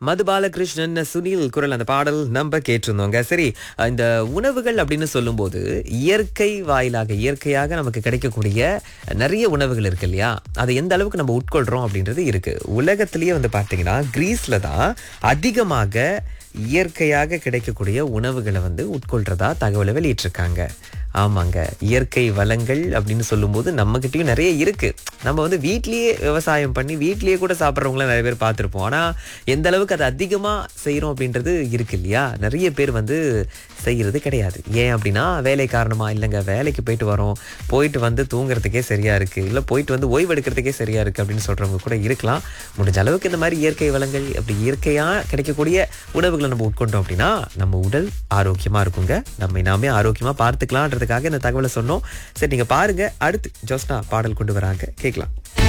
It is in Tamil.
மது பாலகிருஷ்ணன் சுனில் குரல் அந்த பாடல் நம்ம கேட்டிருந்தோங்க சரி இந்த உணவுகள் அப்படின்னு சொல்லும்போது இயற்கை வாயிலாக இயற்கையாக நமக்கு கிடைக்கக்கூடிய நிறைய உணவுகள் இருக்கு இல்லையா அதை எந்த அளவுக்கு நம்ம உட்கொள்றோம் அப்படின்றது இருக்கு உலகத்திலேயே வந்து பார்த்தீங்கன்னா கிரீஸ்ல தான் அதிகமாக இயற்கையாக கிடைக்கக்கூடிய உணவுகளை வந்து உட்கொள்றதா தகவலை வெளியிட்டிருக்காங்க ஆமாங்க இயற்கை வளங்கள் அப்படின்னு சொல்லும்போது நம்மகிட்டயும் நிறைய இருக்கு நம்ம வந்து வீட்லயே விவசாயம் பண்ணி வீட்லயே கூட சாப்பிட்றவங்கள நிறைய பேர் பார்த்துருப்போம் ஆனா எந்த அளவுக்கு அதை அதிகமா செய்றோம் அப்படின்றது இருக்கு இல்லையா நிறைய பேர் வந்து செய்யறது கிடையாது ஏன் அப்படின்னா வேலை காரணமா இல்லைங்க வேலைக்கு போயிட்டு வரோம் போயிட்டு வந்து தூங்குறதுக்கே சரியா இருக்கு இல்ல போயிட்டு வந்து ஓய்வு எடுக்கிறதுக்கே சரியா இருக்கு அப்படின்னு சொல்றவங்க கூட இருக்கலாம் முடிஞ்ச அளவுக்கு இந்த மாதிரி இயற்கை வளங்கள் அப்படி இயற்கையா கிடைக்கக்கூடிய உணவுகளை நம்ம உட்கொண்டோம் அப்படின்னா நம்ம உடல் ஆரோக்கியமா இருக்குங்க நம்ம நாமே ஆரோக்கியமா பார்த்துக்கலான்றதுக்காக இந்த தகவலை சொன்னோம் சரி நீங்க பாருங்க அடுத்து ஜோஸ்னா பாடல் கொண்டு வராங்க கேட்கலாம்